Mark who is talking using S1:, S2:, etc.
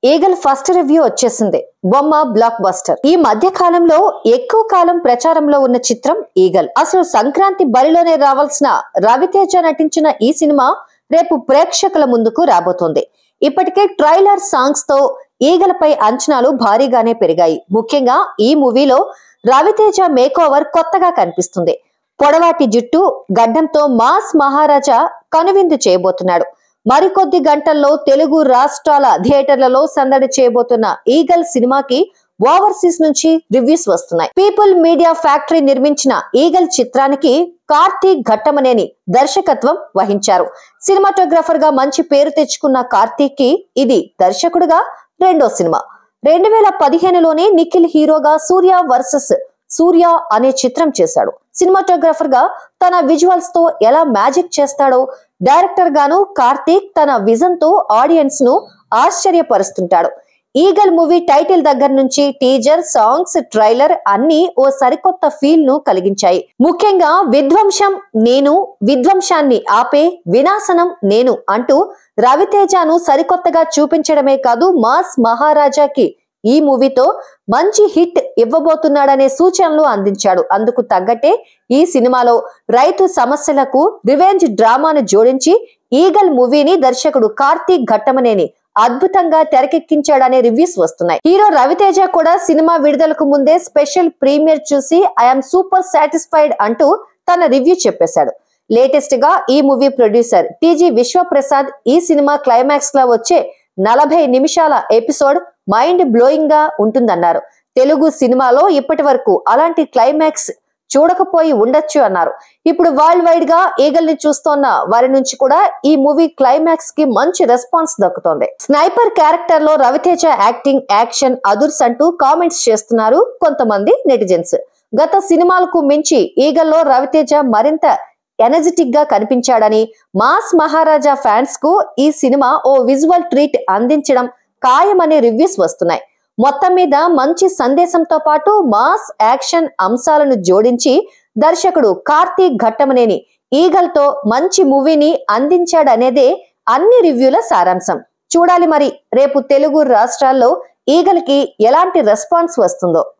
S1: eagle first review వచ్చేసింది బొమ్మ block buster ఈ మధ్య కాలంలో ఎక్కువ కాలం ప్రచారంలో ఉన్న చిత్రం ఈగల్ అసలు సంక్రాంతి బరిలోనే రావాల్సిన రవితేజ నటించిన ఈ సినిమా రేపు ప్రేక్షకుల ముందుకు రాబోతోంది ఇప్పటికే ట్రైలర్ సాంగ్స్ తో ఈగలపై అంచనాలు భారీగానే పెరిగాయి ముఖ్యంగా ఈ మూవీలో రవితేజ మేకోవర్ కొత్తగా కనిపిస్తుంది పొడవాటి జుట్టు గడ్డంతో మాస్ మహారాజా కనువిందు చేయబోతున్నాడు మరికొద్ది గంటల్లో తెలుగు రాష్ట్రాల థియేటర్లలో సందడి చేయబోతున్న ఈగల్ సినిమాకి ఓవర్సీస్ నుంచి రివ్యూస్ వస్తున్నాయి పీపుల్ మీడియా ఫ్యాక్టరీ నిర్మించిన ఈగల్ చిత్రానికి కార్తీక్ ఘట్టమనేని దర్శకత్వం వహించారు సినిమాటోగ్రాఫర్ గా మంచి పేరు తెచ్చుకున్న కార్తీక్ కి ఇది దర్శకుడుగా రెండో సినిమా రెండు వేల పదిహేనులోనే నిఖిల్ హీరోగా సూర్య వర్సెస్ సూర్య అనే చిత్రం చేశాడు సినిమాటోగ్రాఫర్ గా తన విజువల్స్ తో ఎలా మ్యాజిక్ చేస్తాడో డైరెక్టర్ గాను కార్తీక్ తన విజన్ తో ఆడియన్స్ ను ఆశ్చర్యపరుస్తుంటాడు ఈగల్ మూవీ టైటిల్ దగ్గర నుంచి టీజర్ సాంగ్స్ ట్రైలర్ అన్ని ఓ సరికొత్త ఫీల్ ను కలిగించాయి ముఖ్యంగా విధ్వంసం నేను విధ్వంసాన్ని ఆపే వినాశనం నేను అంటూ రవితేజను సరికొత్తగా చూపించడమే కాదు మాస్ మహారాజాకి ఈ మూవీతో మంచి హిట్ ఇవ్వబోతున్నాడనే సూచనలు అందించాడు అందుకు తగ్గట్టే ఈ సినిమాలో రైతు సమస్యలకు రివెంజ్ డ్రామాను జోడించి ఈగల్ మూవీని దర్శకుడు కార్తీక్ ఘట్టమనేని అద్భుతంగా తెరకెక్కించాడనే రివ్యూస్ వస్తున్నాయి హీరో రవితేజ కూడా సినిమా విడుదలకు ముందే స్పెషల్ ప్రీమియర్ చూసి ఐఎమ్ సూపర్ సాటిస్ఫైడ్ అంటూ తన రివ్యూ చెప్పేశాడు లేటెస్ట్ గా ఈ మూవీ ప్రొడ్యూసర్ టీజీ విశ్వప్రసాద్ ఈ సినిమా క్లైమాక్స్ లో వచ్చే నలభై నిమిషాల ఎపిసోడ్ మైండ్ బ్లోయింగ్ గా ఉంటుందన్నారు తెలుగు సినిమాలో ఇప్పటి వరకు అలాంటి క్లైమాక్స్ చూడకపోయి ఉండొచ్చు అన్నారు ఇప్పుడు వరల్డ్ వైడ్ గా ఈగల్ ని చూస్తోన్న వారి నుంచి కూడా ఈ మూవీ క్లైమాక్స్ కి మంచి రెస్పాన్స్ దక్కుతోంది స్నైపర్ క్యారెక్టర్ లో రవితేజ యాక్టింగ్ యాక్షన్ అదుర్స్ అంటూ కామెంట్స్ చేస్తున్నారు కొంతమంది నెటిజన్స్ గత సినిమాలకు మించి ఈగల్లో రవితేజ మరింత ఎనర్జెటిక్ గా కనిపించాడని మాస్ మహారాజా ఫ్యాన్స్ కు ఈ సినిమా ఓ విజువల్ ట్రీట్ అందించడం ఖాయమనే రివ్యూస్ వస్తున్నాయి మొత్తం మీద మంచి సందేశంతో పాటు మాస్ యాక్షన్ అంశాలను జోడించి దర్శకుడు కార్తీక్ ఘట్టమనేని ఈగల్తో మంచి మూవీని అందించాడనేదే అన్ని రివ్యూల సారాంశం చూడాలి మరి రేపు తెలుగు రాష్ట్రాల్లో ఈగల్కి ఎలాంటి రెస్పాన్స్ వస్తుందో